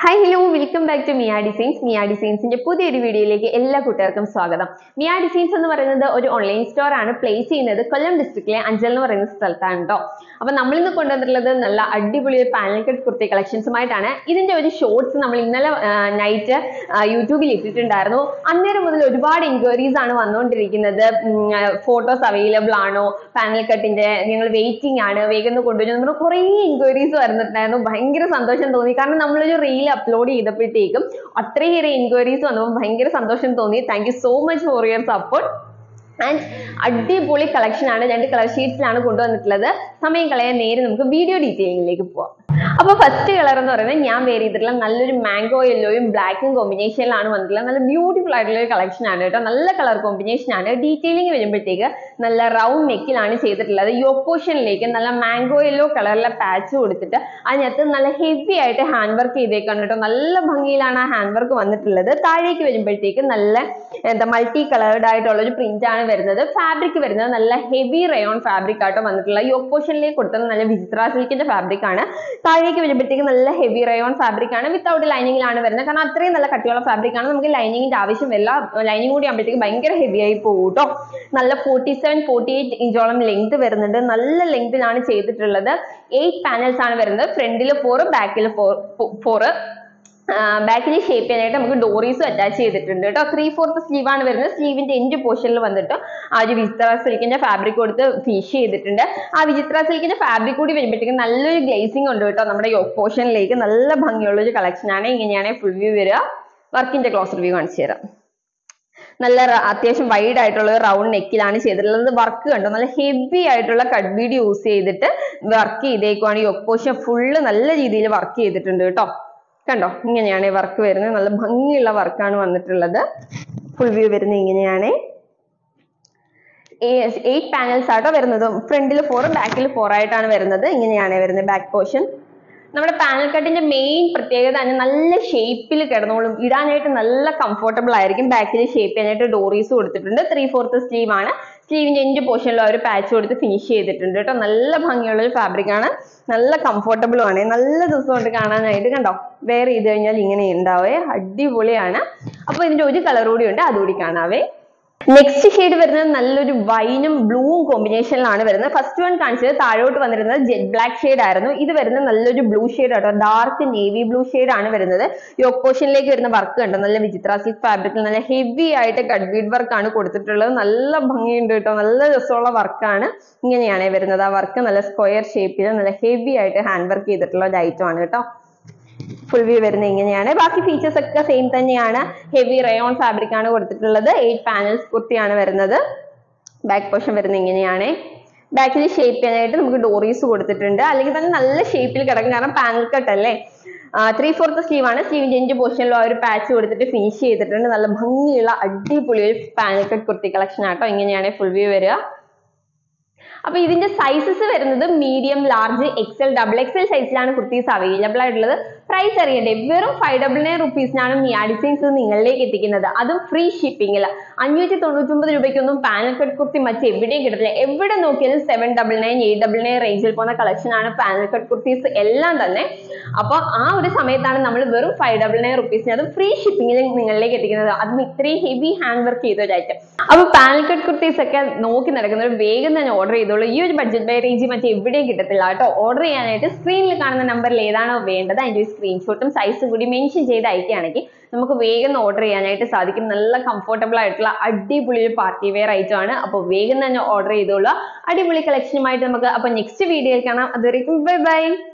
hi hello welcome back to Mia designs Mia ഡിസൈൻസിന്റെ പുതിയൊരു വീഡിയോയിലേക്ക് എല്ലാ കൂട്ടുകാർക്കും സ്വാഗതം മിയ ഡിസൈൻസ് എന്ന് പറയുന്നത് ഒരു ഓൺലൈൻ സ്റ്റോർ ആണ് പ്ലേസ് ചെയ്യുന്നത് കൊല്ലം ഡിസ്ട്രിക്റ്റിലെ അഞ്ചൽ എന്ന് പറയുന്ന സ്ഥലത്താണ് കേട്ടോ അപ്പൊ നമ്മൾ ഇന്ന് കൊണ്ടുവന്നിട്ടുള്ളത് നല്ല അടിപൊളി പാനൽ കട്ട് കുർത്തി കളക്ഷൻസുമായിട്ടാണ് ഇതിന്റെ ഒരു ഷോർട്സ് നമ്മൾ ഇന്നലെ നൈറ്റ് യൂട്യൂബിൽ ഇട്ടിട്ടുണ്ടായിരുന്നു അന്നേരം മുതൽ ഒരുപാട് എൻക്വയറീസ് ആണ് വന്നുകൊണ്ടിരിക്കുന്നത് ഫോട്ടോസ് അവൈലബിൾ ആണോ പാനൽ കട്ടിന്റെ ഞങ്ങൾ വെയിറ്റിംഗ് ആണ് വേഗം ഒന്ന് കൊണ്ടുവരും നമ്മൾ കുറേ എൻക്വയറീസ് വരുന്നുണ്ടായിരുന്നു ഭയങ്കര സന്തോഷം തോന്നി കാരണം നമ്മളൊരു റീൽ അപ്ലോഡ് ചെയ്തപ്പോഴത്തേക്കും അത്രയേറെ എൻക്വയറീസ് വന്നപ്പോൾ ഭയങ്കര സന്തോഷം തോന്നി thank you so much for your support and അടിപൊളി കളക്ഷൻ ആണ് രണ്ട് കളർ ഷീറ്റ്സിലാണ് കൊണ്ടുവന്നിട്ടുള്ളത് സമയം കളയാൻ നേരെ നമുക്ക് വീഡിയോ ഡീറ്റെയിലിംഗിലേക്ക് പോവാം അപ്പൊ ഫസ്റ്റ് കളർ എന്ന് പറയുന്നത് ഞാൻ വേറെ ചെയ്തിട്ടുള്ള നല്ലൊരു മാംഗോ യെല്ലോയും ബ്ലാക്കും കോമ്പിനേഷനിലാണ് വന്നിട്ടുള്ളത് നല്ല ബ്യൂട്ടിഫുൾ ആയിട്ടുള്ള ഒരു കളക്ഷൻ ആണ് കേട്ടോ നല്ല കളർ കോമ്പിനേഷൻ ആണ് ഡീറ്റെയിലിംഗ് വരുമ്പോഴത്തേക്ക് നല്ല റൗണ്ട് നെക്കിലാണ് ചെയ്തിട്ടുള്ളത് യോക്ക് പോർഷനിലേക്ക് നല്ല മാംഗോ യെല്ലോ കളറിലെ പാച്ച് കൊടുത്തിട്ട് അതിനകത്ത് നല്ല ഹെവി ആയിട്ട് ഹാൻഡ് വർക്ക് ചെയ്തേക്കാണ് കേട്ടോ നല്ല ഭംഗിയിലാണ് ആ ഹാൻഡ് വർക്ക് വന്നിട്ടുള്ളത് താഴേക്ക് വരുമ്പോഴത്തേക്ക് നല്ല എന്താ മൾട്ടി കളേർഡ് ആയിട്ടുള്ള ഒരു പ്രിന്റ് ആണ് വരുന്നത് ഫാബ്രിക് വരുന്നത് നല്ല ഹെവി റയോൺ ഫാബ്രിക് ആട്ടോ വന്നിട്ടുള്ളത് യോക്ക് പോർഷനിലേക്ക് കൊടുത്തത് നല്ല വിചിത്ര സിൽക്കിന്റെ ഫാബ്രിക് ആണ് താഴേക്ക് വരുമ്പോഴത്തേക്ക് നല്ല ഹെവി റയോൺ ഫാബ്രിക് ആണ് വിത്തൗട്ട് ലൈനിങ്ങിലാണ് വരുന്നത് കാരണം അത്രയും നല്ല കട്ടിയുള്ള ഫാബ്രിക് ആണ് നമുക്ക് ലൈനിങ്ങിന്റെ ആവശ്യം വരില്ല ലൈനിങ് കൂടി ആകുമ്പോഴത്തേക്ക് ഭയങ്കര ഹെവി ആയി പോകും കേട്ടോ നല്ല ഫോർട്ടി സെവൻ ഫോർട്ടി എയ്റ്റ് ഇഞ്ചോളം ലെങ്ത് വരുന്നുണ്ട് നല്ല ലെങ്തിലാണ് ചെയ്തിട്ടുള്ളത് എയ്റ്റ് പാനൽസ് ആണ് വരുന്നത് ഫ്രണ്ടിൽ ഫോർ ബാക്കിൽ ഫോർ ഫോറ് ബാക്കിൽ ഷേപ്പ് ചെയ്യാനായിട്ട് നമുക്ക് ഡോറീസും അറ്റാച്ച് ചെയ്തിട്ടുണ്ട് കേട്ടോ ത്രീ ഫോർത്ത് സ്ലീവ് ആണ് വരുന്നത് സ്ലീവിന്റെ എൻഡ് പോർഷനിൽ വന്നിട്ട് ആ ഒരു വിചിത്ര സിൽക്കിന്റെ ഫാബ്രിക് കൊടുത്ത് ഫിഷ് ചെയ്തിട്ടുണ്ട് ആ വിചിത്ര സിൽക്കിന്റെ ഫാബ്രിക് കൂടി വരുമ്പോഴത്തേക്കും നല്ലൊരു ഗ്ലേസിംഗ് ഉണ്ട് കേട്ടോ നമ്മുടെ യോക്ക് പോർഷനിലേക്ക് നല്ല ഭംഗിയുള്ള ഒരു കളക്ഷൻ ആണ് ഇങ്ങനെയാണ് ഫുൾ വ്യൂ വരിക വർക്കിന്റെ ക്ലോസർ വ്യൂ കാണിച്ചു തരാം നല്ല റ- അത്യാവശ്യം വൈഡ് ആയിട്ടുള്ള റൗണ്ട് നെക്കിലാണ് ചെയ്തിട്ടുള്ളത് വർക്ക് കണ്ടോ നല്ല ഹെവി ആയിട്ടുള്ള കട്ട് ബീഡ് യൂസ് ചെയ്തിട്ട് വർക്ക് ചെയ്തേക്കുവാണ് യോക്ക് പോർഷൻ ഫുള്ള് നല്ല രീതിയിൽ വർക്ക് ചെയ്തിട്ടുണ്ട് കേട്ടോ കണ്ടോ ഇങ്ങനെയാണ് ഈ വർക്ക് വരുന്നത് നല്ല ഭംഗിയുള്ള വർക്കാണ് വന്നിട്ടുള്ളത് ഫുൾ വ്യൂ വരുന്നത് ഇങ്ങനെയാണ് എയ്റ്റ് പാനൽസ് ആട്ടോ വരുന്നത് ഫ്രണ്ടിൽ ഫോറും ബാക്കിൽ ഫോർ ആയിട്ടാണ് വരുന്നത് ഇങ്ങനെയാണ് വരുന്നത് ബാക്ക് പോർഷൻ നമ്മുടെ പാനൽ കട്ടിന്റെ മെയിൻ പ്രത്യേകത തന്നെ നല്ല ഷേപ്പിൽ കിടന്നോളും ഇടാനായിട്ട് നല്ല കംഫർട്ടബിൾ ആയിരിക്കും ബാക്കിൽ ഷേപ്പ് ചെയ്യാനായിട്ട് ഡോറീസ് കൊടുത്തിട്ടുണ്ട് ത്രീ ഫോർത്ത് സ്ലീവ് ആണ് സ്ലീവിന്റെ എൻഡ് പോർഷനിൽ ഒരു പാച്ച് കൊടുത്ത് ഫിനിഷ് ചെയ്തിട്ടുണ്ട് കേട്ടോ നല്ല ഭംഗിയുള്ള ഒരു ഫാബ്രിക് ആണ് നല്ല കംഫർട്ടബിളും ആണ് നല്ല ദിവസം കൊണ്ട് കാണാനായിട്ട് കണ്ടോ വേറെ ചെയ്ത് കഴിഞ്ഞാൽ ഇങ്ങനെ ഉണ്ടാവേ അടിപൊളിയാണ് അപ്പൊ ഇതിന്റെ ഒരു കളർ കൂടി ഉണ്ട് അതുകൂടി കാണാവേ നെക്സ്റ്റ് ഷെയ്ഡ് വരുന്നത് നല്ലൊരു വൈനും ബ്ലൂവും കോമ്പിനേഷനിലാണ് വരുന്നത് ഫസ്റ്റ് വൺ കാണിച്ചത് താഴോട്ട് വന്നിരുന്നത് ജെറ്റ് ബ്ലാക്ക് ഷെയ്ഡ് ആയിരുന്നു ഇത് വരുന്നത് നല്ലൊരു ബ്ലൂ ഷെയ്ഡ് ആട്ടോ ഡാർക്ക് നേവി ബ്ലൂ ഷെയ്ഡ് ആണ് വരുന്നത് യോക്ക് പോർഷനിലേക്ക് വരുന്ന വർക്ക് കണ്ടോ നല്ല വിചിത്ര സിൽക്ക് ഫാബ്രിക്കിൽ നല്ല ഹെവി ആയിട്ട് കട്ട് ബീഡ് വർക്ക് ആണ് കൊടുത്തിട്ടുള്ളത് നല്ല ഭംഗിയുണ്ട് കേട്ടോ നല്ല രസമുള്ള വർക്കാണ് ഇങ്ങനെയാണ് വരുന്നത് ആ വർക്ക് നല്ല സ്ക്വയർ ഷേപ്പിൽ നല്ല ഹെവി ആയിട്ട് ഹാൻഡ് വർക്ക് ചെയ്തിട്ടുള്ള ഒരു ഐറ്റം ആണ് കേട്ടോ ഫുൾ വ്യൂ വരുന്നത് ഇങ്ങനെയാണ് ബാക്കി ഫീച്ചേഴ്സ് ഒക്കെ സെയിം തന്നെയാണ് ഹെവി റയോൺ ഫാബ്രിക് ആണ് കൊടുത്തിട്ടുള്ളത് എയ്റ്റ് പാനൽസ് കുർത്തിയാണ് വരുന്നത് ബാക്ക് പോർഷൻ വരുന്നത് ഇങ്ങനെയാണ് ബാക്കിൽ ഷേപ്പ് ചെയ്യാനായിട്ട് നമുക്ക് ഡോറീസ് കൊടുത്തിട്ടുണ്ട് അല്ലെങ്കിൽ തന്നെ നല്ല ഷേപ്പിൽ കിടക്കും കാരണം പാനൽ കട്ട് അല്ലേ ത്രീ ഫോർത്ത് സ്ലീവ് ആണ് സ്ലീവിന്റെ എൻഡ് പോർഷനിൽ ആ ഒരു പാച്ച് കൊടുത്തിട്ട് ഫിനിഷ് ചെയ്തിട്ടുണ്ട് നല്ല ഭംഗിയുള്ള അടിപൊളി ഒരു പാനൽ കട്ട് കുർത്തി കളക്ഷൻ ആട്ടോ ഇങ്ങനെയാണ് ഫുൾ വ്യൂ വരിക അപ്പൊ ഇതിന്റെ സൈസസ് വരുന്നത് medium large XL double XL സൈസിലാണ് കുർത്തീസ് അവൈലബിൾ ആയിട്ടുള്ളത് പ്രൈസ് അറിയണ്ടേ വെറും ഫൈവ് ഡബിൾ നയൻ റുപ്പീസിനാണ് മിയ ഡിസൈൻസ് നിങ്ങളിലേക്ക് എത്തിക്കുന്നത് അതും ഫ്രീ ഷിപ്പിംഗിൽ അഞ്ഞൂറ്റി തൊണ്ണൂറ്റൊമ്പത് രൂപയ്ക്കൊന്നും പാനൽ കട്ട് കുർത്തി മറ്റ് എവിടെയും കിട്ടത്തില്ല എവിടെ നോക്കിയാലും seven double nine eight double nine റേഞ്ചിൽ പോകുന്ന കളക്ഷൻ ആണ് പാനൽ കട്ട് കുർത്തീസ് എല്ലാം തന്നെ അപ്പോൾ ആ ഒരു സമയത്താണ് നമ്മൾ വെറും ഫൈവ് ഡബിൾ നയൻ റുപ്പീസിന് അതും ഫ്രീ ഷിപ്പിംഗിൽ നിങ്ങളിലേക്ക് എത്തിക്കുന്നത് അതും ഇത്രയും ഹെവി ഹാൻഡ് വർക്ക് ചെയ്ത ഒരു ഐറ്റം അപ്പൊ പാനൽ കട്ട് കുർത്തീസ് ഒക്കെ നോക്കി നടക്കുന്നവർ വേഗം തന്നെ ഓർഡർ ചെയ്തോളൂ ഈ ഒരു ബഡ്ജറ്റ് ബൈ റേഞ്ച് മറ്റേ എവിടെയും കിട്ടത്തില്ല കേട്ടോ ഓർഡർ ചെയ്യാനായിട്ട് സ്ക്രീനിൽ കാണുന്ന നമ്പറിൽ ഏതാണോ വേണ്ടത് അതിന്റെ ഒരു സ്ക്രീൻഷോട്ടും സൈസും കൂടി മെൻഷൻ ചെയ്ത് അയക്കുകയാണെങ്കിൽ നമുക്ക് വേഗം ഓർഡർ ചെയ്യാനായിട്ട് സാധിക്കും നല്ല കംഫർട്ടബിൾ ആയിട്ടുള്ള അടിപൊളി ഒരു പാർട്ടി വെയർ ഐറ്റം ആണ് അപ്പോൾ വേഗം തന്നെ ഓർഡർ ചെയ്തോളൂ അടിപൊളി കളക്ഷനുമായിട്ട് നമുക്ക് അപ്പോൾ നെക്സ്റ്റ് വീഡിയോയിൽ കാണാം അതുവരെയും ബൈ ബൈ